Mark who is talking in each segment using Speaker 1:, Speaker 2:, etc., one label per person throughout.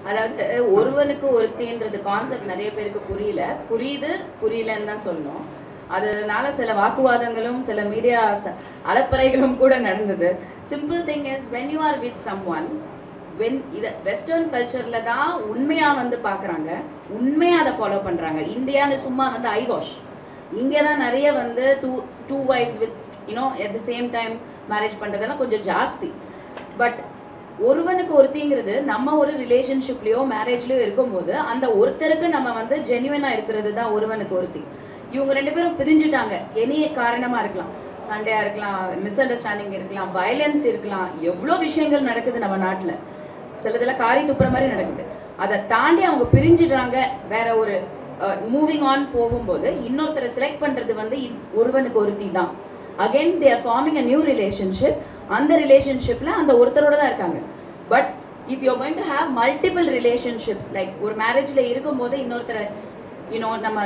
Speaker 1: அதாவது ஒருவனுக்கு ஒருத்தின்றது கான்செப்ட் நிறைய பேருக்கு புரியல புரியுது புரியலன்னு தான் சொல்லணும் அதனால சில வாக்குவாதங்களும் சில மீடியா அலப்பறைகளும் கூட நடந்தது simple thing is when you are with someone when இதை வெஸ்டர்ன் கல்ச்சர்ல தான் உண்மையா வந்து பார்க்கறாங்க உண்மையா அதை ஃபாலோ பண்றாங்க இந்தியான்னு சும்மா வந்து ஐ வாஷ் இங்கே தான் நிறைய வந்து two two wives with you know at the same time marriage பண்ணுறதெல்லாம் கொஞ்சம் ஜாஸ்தி பட் ஒருவனுக்கு ஒருத்திங்கிறது நம்ம ஒரு ரிலேஷன்ஷிப்லயோ மேரேஜ்லயோ இருக்கும்போது அந்த ஒருத்தருக்கு நம்ம வந்து ஜென்யூனா இருக்கிறது தான் ஒருவனுக்கு ஒருத்தி இவங்க ரெண்டு பேரும் பிரிஞ்சுட்டாங்க எனி காரணமா இருக்கலாம் சண்டையா இருக்கலாம் மிஸ் அண்டர்ஸ்டாண்டிங் இருக்கலாம் வயலன்ஸ் இருக்கலாம் எவ்வளோ விஷயங்கள் நடக்குது நம்ம நாட்டுல சிலதெல்லாம் காரி துப்புற மாதிரி நடக்குது அதை தாண்டி அவங்க பிரிஞ்சிடுறாங்க வேற ஒரு மூவிங் ஆன் போகும்போது இன்னொருத்தரை செலக்ட் பண்றது வந்து இ- ஒருவனுக்கு ஒருத்தி தான் again they are forming a new relationship அந்த ரிலேஷன்ஷிப்ல அந்த ஒருத்தரோட தான் இருக்காங்க but if you going to have multiple relationships like ஒரு மேரேஜ்ல இருக்கும்போது இன்னொருத்தரை யூனோ நம்ம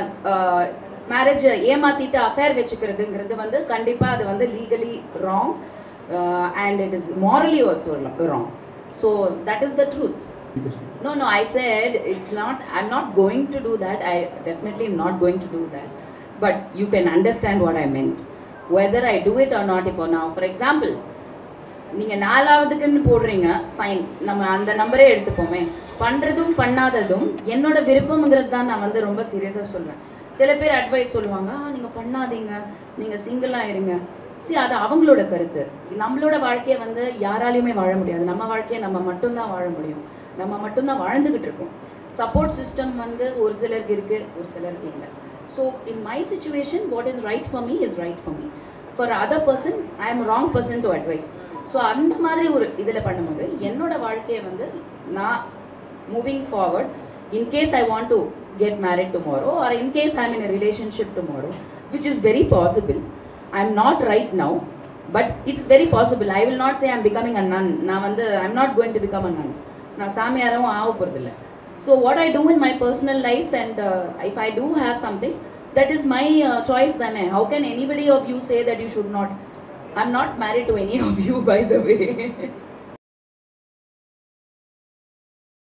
Speaker 1: மேரேஜ் ஏமாத்திட்டு அஃபேர் வச்சுக்கிறதுங்கிறது வந்து கண்டிப்பா அது வந்து legally wrong and it is morally also wrong so that is the truth No, no, I said it's not, I'm not going to do that. I definitely am not going to do that. But you can understand what I meant. Whether I do it or not, இப்போ நான் for example, நீங்க நாலாவதுக்குன்னு போடுறீங்க fine நம்ம அந்த நம்பரே எடுத்துப்போமே பண்றதும் பண்ணாததும் என்னோட விருப்பம்ங்கிறது தான் நான் வந்து ரொம்ப சீரியஸா சொல்றேன் சில பேர் அட்வைஸ் சொல்லுவாங்க "ஆ, நீங்க பண்ணாதீங்க நீங்க சிங்கிளா இருங்க see அது அவங்களோட கருத்து நம்மளோட வாழ்க்கையை வந்து யாராலையுமே வாழ முடியாது நம்ம வாழ்க்கையை நம்ம மட்டும்தான் வாழ முடியும் நம்ம மட்டும்தான் வாழ்ந்துகிட்டு இருக்கோம் சப்போர்ட் சிஸ்டம் வந்து ஒரு சிலருக்கு இருக்கு ஒரு சிலருக்கு இல்லை so in my situation what is right for me is right for me for other person I am wrong person to advise so அந்த மாதிரி ஒரு இதில் பண்ணும்போது என்னோட வாழ்க்கையை வந்து நான் moving forward in case I want to get married tomorrow or in case I am in relationship tomorrow which is very possible I am not right now but it's very possible I will not say I'm becoming a nun நான் வந்து I am not going to become a nun நான் சாமியாரும் ஆக போகிறதில்ல so what I do in my personal life and if I do have something that is my choice தானே how can anybody of you say that you should not I am not married to any of you by the way